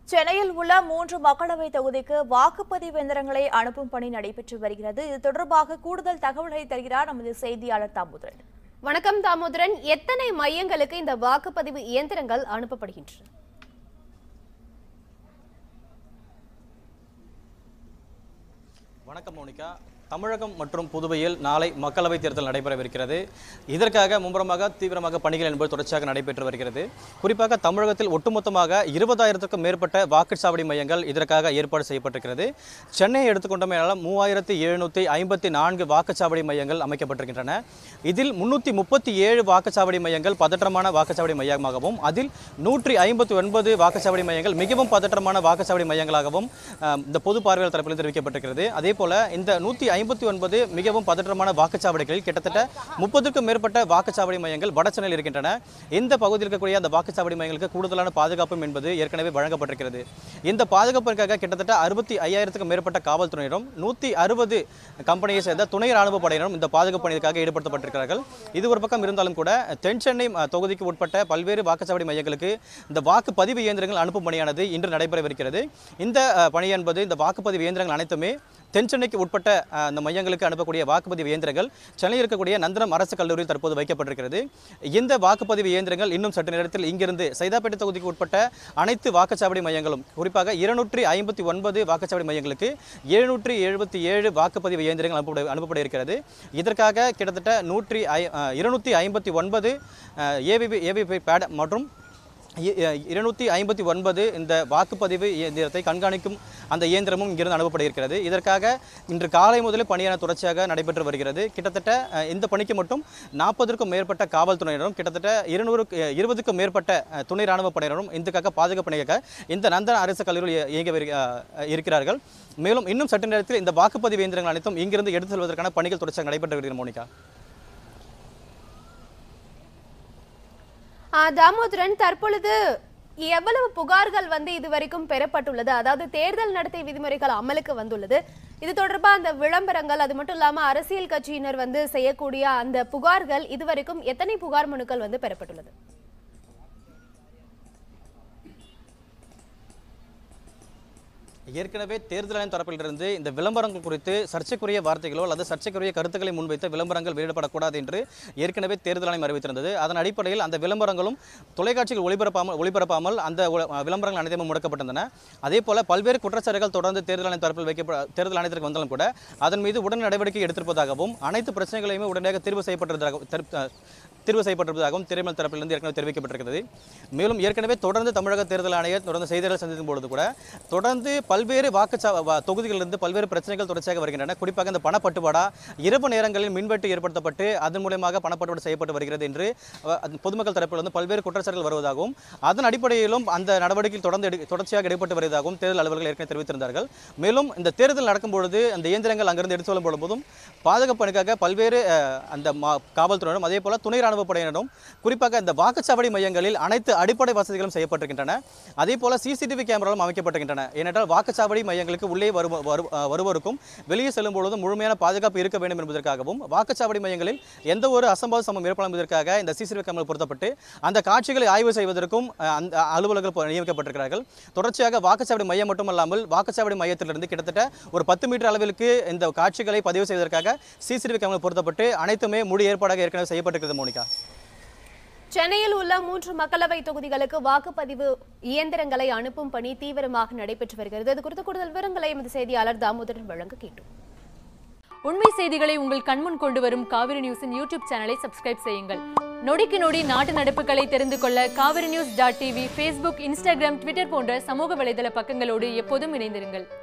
சென்னையில் உள்ள மூன்று மக்களவை தொகுதிக்கு வாக்குப்பதிவு எந்திரங்களை அனுப்பும் பணி நடைபெற்று வருகிறது இது தொடர்பாக கூடுதல் தகவல்களை தருகிறார் நமது செய்தியாளர் தாமோதரன் வணக்கம் தாமோதரன் எத்தனை மையங்களுக்கு இந்த வாக்குப்பதிவு இயந்திரங்கள் அனுப்பப்படுகின்றன வணக்கம் மோனிகா தமிழகம் மற்றும் புதுவையில் நாளை மக்களவைத் தேர்தல் நடைபெறவிருக்கிறது இதற்காக மும்முரமாக தீவிரமாக பணிகள் என்பது தொடர்ச்சியாக நடைபெற்று வருகிறது குறிப்பாக தமிழகத்தில் ஒட்டுமொத்தமாக இருபதாயிரத்துக்கும் மேற்பட்ட வாக்குச்சாவடி மையங்கள் இதற்காக ஏற்பாடு செய்யப்பட்டிருக்கிறது சென்னையை எடுத்துக்கொண்டமையால் மூவாயிரத்தி எழுநூற்றி ஐம்பத்தி நான்கு வாக்குச்சாவடி மையங்கள் அமைக்கப்பட்டிருக்கின்றன இதில் முன்னூற்றி முப்பத்தி ஏழு வாக்குச்சாவடி மையங்கள் பதற்றமான வாக்குச்சாவடி மையமாகவும் அதில் நூற்றி ஐம்பத்தி ஒன்பது வாக்குச்சாவடி மையங்கள் மிகவும் பதற்றமான வாக்குச்சாவடி மையங்களாகவும் அஹ், இந்த பொது பார்வையாளர் தரப்பில் தெரிவிக்கப்பட்டிருக்கிறது அதே போல இந்த நூற்றி ஐம்பத்தி ஒன்பது மிகவும் பதற்றமான வாக்குச்சாவடிகளில் கிட்டத்தட்ட முப்பதுக்கும் மேற்பட்ட வாக்குச்சாவடி மையங்கள் வட சென்னையில் இருக்கின்றன இந்த பகுதியில் இருக்கக்கூடிய அந்த வாக்குச்சாவடி மையங்களுக்கு கூடுதலான பாதுகாப்பும் என்பது ஏற்கனவே வழங்கப்பட்டிருக்கிறது இந்த பாதுகாப்பிற்காக கிட்டத்தட்ட அறுபத்தி ஐயாயிரத்துக்கும் மேற்பட்ட காவல்துறையினரும் நூற்றி அறுபது கம்பெனியை சேர்ந்த துணை ராணுவ படையினரும் இந்த பாதுகாப்பு பணிக்காக ஈடுபடுத்தப்பட்டிருக்கிறார்கள் இது ஒரு பக்கம் இருந்தாலும் கூட தென் சென்னை அஹ், தொகுதிக்கு உட்பட்ட பல்வேறு வாக்குச்சாவடி மையங்களுக்கு இந்த வாக்குப்பதிவு இயந்திரங்கள் அனுப்பும் பணியானது இன்று நடைபெறவிருக்கிறது இந்த அஹ், பணி என்பது இந்த வாக்குப்பதிவு இயந்திரங்கள் அனைத்துமே தென் சென்னைக்கு உட்பட்ட அஹ், அந்த மையங்களுக்கு அனுப்பக்கூடிய வாக்குப்பதிவு இயந்திரங்கள் சென்னையில் இருக்கக்கூடிய நந்தனம் அரசு கல்லூரியில் தற்போது வைக்கப்பட்டிருக்கிறது இந்த வாக்குப்பதிவு இயந்திரங்கள் இன்னும் சற்று நேரத்தில் இங்கிருந்து சைதாப்பேட்டை தொகுதிக்கு உட்பட்ட அனைத்து வாக்குச்சாவடி மையங்களும் குறிப்பாக இருநூற்றி ஐம்பத்தி ஒன்பது வாக்குச்சாவடி மையங்களுக்கு எழுநூற்றி எழுபத்தி ஏழு வாக்குப்பதிவு இயந்திரங்கள் அனுப்பப்பட அனுப்பப்பட இருக்கிறது இதற்காக கிட்டத்தட்ட நூற்றி ஐ அஹ், இருநூற்றி ஐம்பத்தி ஒன்பது ஏவிபி ஏவிபி பேட் மற்றும் இ- இ- இருநூற்றி ஐம்பத்தி ஒன்பது இந்த வாக்குப்பதிவு இயந்திரத்தை கண்காணிக்கும் அந்த இயந்திரமும் இங்கிருந்து அனுப்பப்பட இருக்கிறது இதற்காக இன்று காலை முதலே பணியான தொடர்ச்சியாக நடைபெற்று வருகிறது கிட்டத்தட்ட அஹ், இந்த பணிக்கு மட்டும் நாற்பதற்கும் மேற்பட்ட காவல்துறையினரும் கிட்டத்தட்ட இருநூறு இருபதுக்கும் மேற்பட்ட அஹ், துணை ராணுவ படையினரும் இதுக்காக பாதுகாப்பு பணியாக இந்த நந்தன அரசு கல்லூரியில் இய- இயங்க வரு- அஹ், இருக்கிறார்கள் மேலும் இன்னும் சற்று நேரத்தில் இந்த வாக்குப்பதிவு இயந்திரங்கள் அனைத்தும் இங்கிருந்து எடுத்து செல்வதற்கான பணிகள் தொடர்ச்சியாக நடைபெற்று வருகிறது மோனிகா ஆ, தாமோதரன் தற்பொழுது எவ்வளவு புகார்கள் வந்து இதுவரைக்கும் பெறப்பட்டுள்ளது அதாவது தேர்தல் நடத்தை விதிமுறைகள் அமலுக்கு வந்துள்ளது இது தொடர்பா அந்த விளம்பரங்கள் அது மட்டும் இல்லாம அரசியல் கட்சியினர் வந்து செய்யக்கூடிய அந்த புகார்கள் இதுவரைக்கும் எத்தனை புகார் மனுக்கள் வந்து பெறப்பட்டுள்ளது ஏற்கனவே தேர்தல் ஆணையம் தரப்பிலிருந்து இந்த விளம்பரங்கள் குறித்து சர்ச்சைக்குரிய வார்த்தைகளோ அல்லது சர்ச்சைக்குரிய கருத்துக்களை முன்வைத்த விளம்பரங்கள் வெளியிடப்படக்கூடாது என்று ஏற்கனவே தேர்தல் ஆணையம் அறிவித்திருந்தது அதன் அடிப்படையில் அந்த விளம்பரங்களும் தொலைக்காட்சிகள் ஒளிபரப்பாமல் ஒளிபரப்பாமல் அந்த ஒ- விளம்பரங்கள் அனைத்தும் முடக்கப்பட்டிருந்தன அதே போல பல்வேறு குற்றச்சாட்டுகள் தொடர்ந்து தேர்தல் ஆணையம் தரப்பில் வைக்கப்பட தேர்தல் ஆணையத்திற்கு வந்தாலும் கூட அதன் மீது உடன் நடவடிக்கை எடுத்திருப்பதாகவும் அனைத்து பிரச்சனைகளையுமே உடனடியாக தீர்வு செய்யப்பட்டிருந்ததாக தெரி- அஹ், தீர்வு செய்யப்பட்டிருப்பதாகவும் திரைமல் தரப்பிலிருந்து ஏற்கனவே தெரிவிக்கப்பட்டிருக்கிறது மேலும் ஏற்கனவே தொடர்ந்து தமிழக தேர்தல் ஆணையர் தொடர்ந்து செய்தியாளர் சந்திக்கும் பொழுது கூட தொடர்ந்து பல்வேறு வாக்குச்சா வா- தொகுதிகளிலிருந்து பல்வேறு பிரச்சனைகள் தொடர்ச்சியாக வருகின்றன குறிப்பாக இந்த பணப்பட்டுவாடா இரவு நேரங்களில் மின்வெட்டு ஏற்படுத்தப்பட்டு அதன் மூலமாக பணப்பட்டுவாடா செய்யப்பட்டு வருகிறது என்று அஹ், அது பொதுமக்கள் தரப்பில் வந்து பல்வேறு குற்றச்சாட்டுகள் வருவதாகவும் அதன் அடிப்படையிலும் அந்த நடவடிக்கை தொடர்ந்து எடு- தொடர்ச்சியாக எடுப்பட்டு வருவதாகவும் தேர்தல் அலுவலர்கள் ஏற்கனவே தெரிவித்திருந்தார்கள் மேலும் இந்த தேர்தல் நடக்கும் பொழுது அந்த இயந்திரங்கள் அங்கிருந்து எடுத்து செல்லும் பொழுதும் பாதுகாப்பு பணிக்காக பல்வேறு அஹ், அந்த மா- காவல்துறையினரும் அதே போல துணை ராணுவ படையினரும் குறிப்பாக இந்த வாக்குச்சாவடி மையங்களில் அனைத்து அடிப்படை வசதிகளும் செய்யப்பட்டிருக்கின்றன அதே போல சிசிடிவி கேமராவும் அமைக்கப்பட்டிருக்கின்றன ஏனென்றால் வாக்குச்சாவடி மையங்களுக்கு உள்ளே வரும் வரு- அஹ், வருவோருக்கும் வெளியே செல்லும் பொழுதும் முழுமையான பாதுகாப்பு இருக்க வேண்டும் என்பதற்காகவும் வாக்குச்சாவடி மையங்களில் எந்த ஒரு அசம்பாவித சம்பவம் ஏற்படாமல் என்பதற்காக இந்த சிசிடிவி கேமரா பொருத்தப்பட்டு அந்த காட்சிகளை ஆய்வு செய்வதற்கும் அஹ், அந்த அலுவலர்கள் ப- நியமிக்கப்பட்டிருக்கிறார்கள் தொடர்ச்சியாக வாக்குச்சாவடி மையம் மட்டுமல்லாமல் வாக்குச்சாவடி மையத்திலிருந்து கிட்டத்தட்ட ஒரு பத்து மீட்டர் அளவிற்கு இந்த காட்சிகளை பதிவு செய்வதற்காக சிசிடிவி கேமரா பொருத்தப்பட்டு அனைத்துமே முழு ஏற்பாடாக ஏற்கனவே செய்யப்பட்டிருக்கிறது மோனிகா சென்னையில் உள்ள மூன்று மக்களவை தொகுதிகளுக்கு வாக்குப்பதிவு இயந்திரங்களை அனுப்பும் பணி தீவிரமாக நடைபெற்று வருகிறது இது குறித்த கூடுதல் விவரங்களை எமது செய்தியாளர் தாமோதரன் வழங்க கேட்டோம் உண்மை செய்திகளை உங்கள் கண்முன் கொண்டு வரும் காவிரி நியூஸின் யூடியூப் சேனலை சப்ஸ்கிரைப் செய்யுங்கள் நொடிக்கு நொடி நாட்டு நடப்புகளை தெரிந்து கொள்ள Kaveri news dot TV Facebook Instagram Twitter போன்ற சமூக வலைதள பக்கங்களோடு எப்போதும் இணைந்திருங்கள்